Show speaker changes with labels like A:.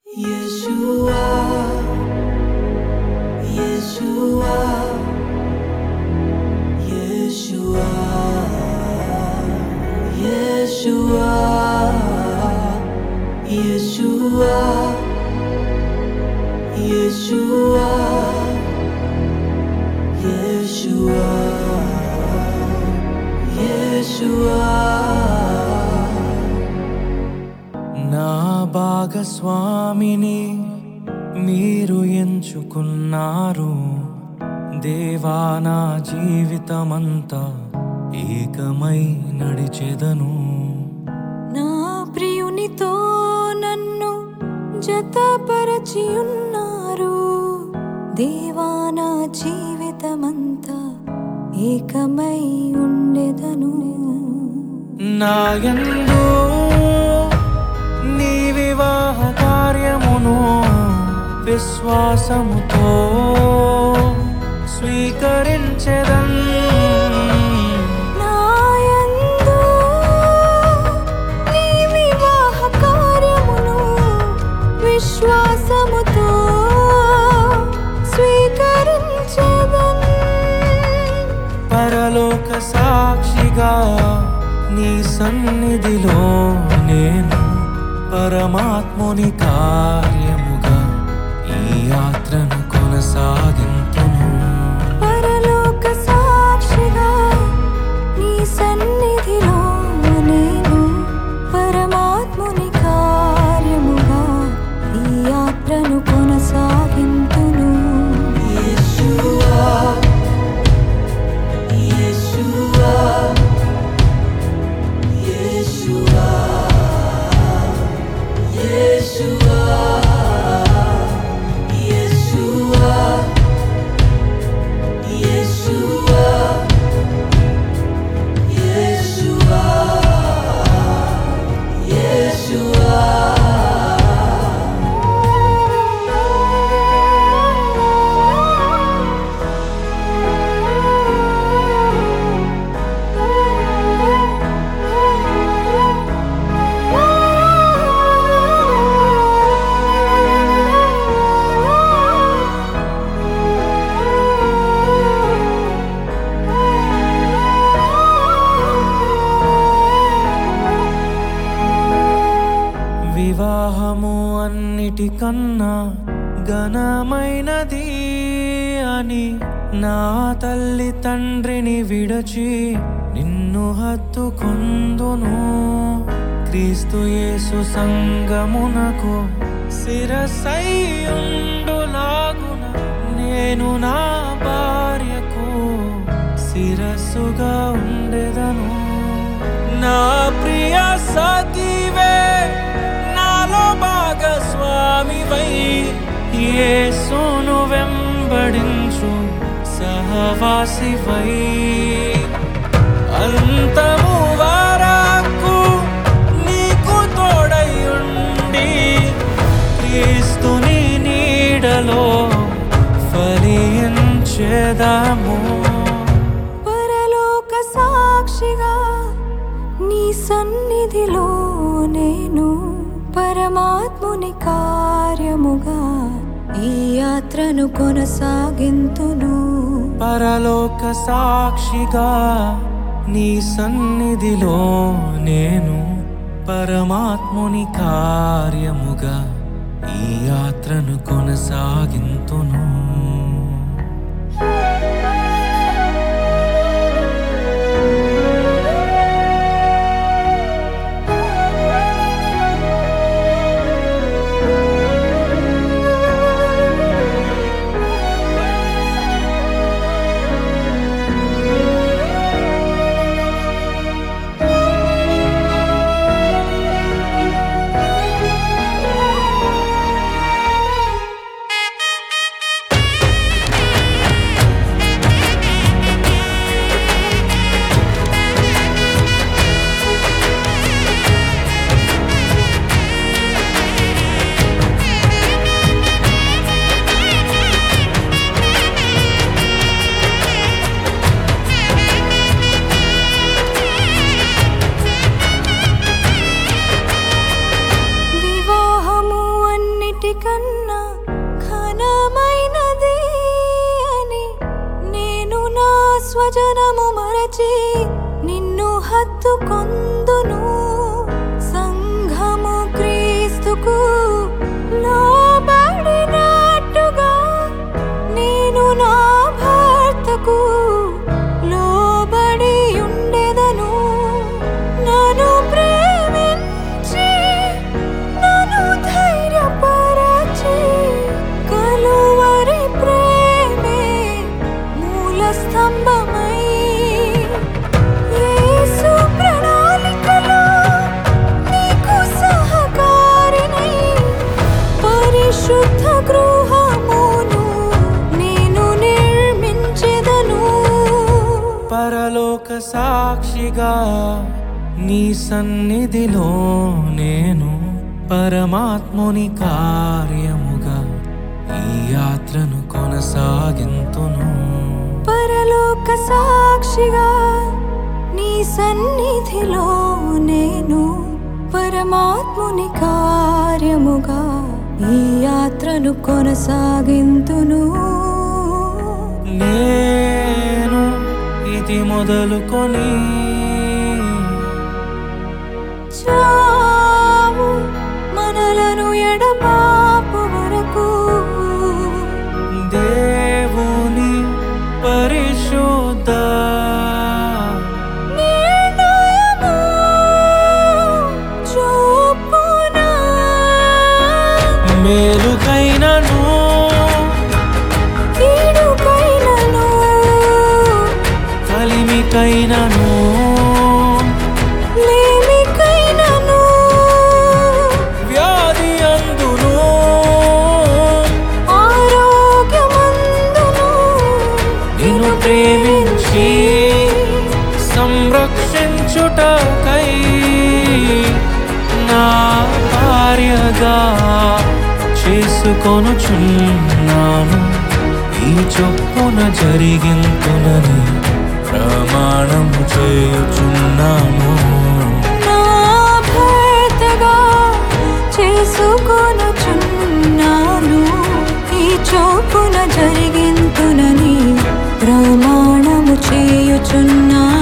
A: Yeshua, Yeshua, Yeshua, Yeshua, Yeshua, Yeshua, Yeshua, Yeshua.
B: నా భాగస్వామిని మీరు ఎంచుకున్నారు దేవా నా జీవితమంతా ఏకమై నడిచెదను
C: నా ప్రియునితో నన్ను జతపరచి ఉన్నారు దేవా నా జీవితమంతా ఏకమై ఉండెదను
B: నాయందు నీ వివాహ కార్యమును విశ్వాసముతో స్వీకరించెదన్
C: నాయందు నీ వివాహ కార్యమును విశ్వాసముతో స్వీకరించెదన్
B: పరలోక సాక్షిగా నీ సన్నిధిలో నేను పరమాత్ముని కార్యముగా ఈ యాత్రను కొనసాగింతును
C: పరలోక సాక్షిగా నీ సన్నిధిలో నేను పరమాత్ముని కార్యముగా ఈ యాత్రను కొనసాగింతును
A: Yeshua, Yeshua, Yeshua, Yeshua, Yeshua, Yeshua, Yeshua, Yeshua.
B: వివాహము అన్నిటికన్నా ఘనమైనది అని నా తల్లి తండ్రిని విడచి నిన్ను హత్తుకొందును క్రీస్తు యేసు సంగమునకు శిరసైయుండులాగున నేను నా భార్యకు శిరస్సుగా ఉండెదను నా ప్రియ సఖివే నాలో భాగస్వామివై యేసును వెంబడించు సహవాసివై అంతము వరకు నీకు తోడై ఉండి క్రీస్తుని నీడలో ఫలించేదాము
C: పరలోక సాక్షిగా నీ సన్నిధిలో నేను పరమాత్ముని కార్యముగా ఈ యాత్రను కొనసాగింతును
B: పరలోక సాక్షిగా నీ సన్నిధిలో నేను పరమాత్ముని కార్యముగా ఈ యాత్రను కొనసాగింతును
C: నా కాచుకొందును సంఘము క్రీస్తుకు లోబడినట్టుగా నేను నా భర్తకు లోబడి ఉండెదను నన్ను ప్రేమించి నన్ను ధైర్యపరచి కలువరి ప్రేమే మూల స్తంభమై యేసు ప్రణాళికలో నీకు సహకారినై పరిశుద్ధ గృహమును నేను నిర్మించెదను
B: పరలోక సాక్షిగా నీ సన్నిధిలో నేను పరమాత్ముని కార్యముగా ఈ యాత్రను కొనసాగింతును
C: పరలోక సాక్షిగా నీ సన్నిధిలో నేను పరమాత్ముని కార్యముగా ఈ యాత్రను కొనసాగింతును
B: నేను ఇది మొదలుకొని
C: చావు మనలను ఎడబాపు వరకు
B: దేవుని పరిశుద్ధ
C: నిర్ణయము చొప్పున
B: మేలుకైనను
C: కీడుకైనను
B: కలిమికైనను
C: లేమికైనను
B: వ్యాధి అందును
C: ఆరోగ్యమందును
B: నిన్ను ప్రేమించి సంరక్షించుటకై నా భార్యగా చేసుకొనుచున్నాను ఈ చొప్పున జరిగింతునని ప్రమాణము చేయుచున్నాను
C: నా భర్తగా చేసుకొనుచున్నాను ఈ చోపున జరిగింతునని ప్రమాణము చేయుచున్నాను